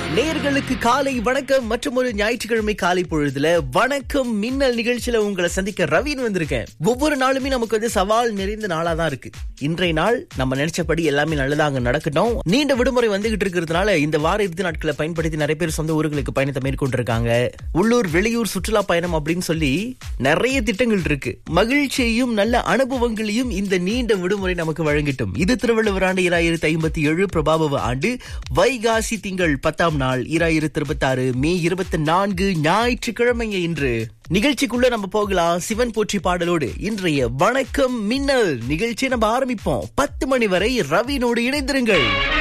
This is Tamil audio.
நேர்களுக்கு காலை வணக்கம் மற்றும் ஒரு ஞாயிற்றுக்கிழமை காலை பொழுதுல வணக்கம் மின்னல் நிகழ்ச்சியில உங்களை சந்திக்க ரவின்னு வந்திருக்கேன் ஒவ்வொரு நாளுமே நமக்கு வந்து சவால் நிறைந்த நாளா தான் இருக்கு இன்றைய நாள் நம்ம நினைச்சபடி எல்லாமே நல்லதா அங்க நடக்கட்டும் நீண்ட விடுமுறை வந்துகிட்டு இருக்கிறதுனால இந்த வார இறுதி நாட்களை பயன்படுத்தி நிறைய பேர் சொந்த ஊர்களுக்கு பயணத்தை மேற்கொண்டிருக்காங்க உள்ளூர் வெளியூர் சுற்றுலா பயணம் அப்படின்னு சொல்லி நிறைய திட்டங்கள் இருக்கு மகிழ்ச்சியையும் நல்ல அனுபவங்களையும் இந்த நீண்ட விடுமுறை நமக்கு வழங்கட்டும் இது திருவள்ளுவர் ஆண்டு இராயிரத்தி ஐம்பத்தி ஏழு பிரபாபவ ஆண்டு வைகாசி திங்கள் பத்தாம் நாள் இராயிரத்தி இருபத்தி ஆறு மே இருபத்தி நான்கு ஞாயிற்றுக்கிழமைங்க இன்று நிகழ்ச்சிக்குள்ள நம்ம போகலாம் சிவன் போற்றி பாடலோடு இன்றைய வணக்கம் மின்னல் நிகழ்ச்சியை நம்ம ஆரம்பிப்போம் பத்து மணி வரை ரவினோடு இணைந்திருங்கள்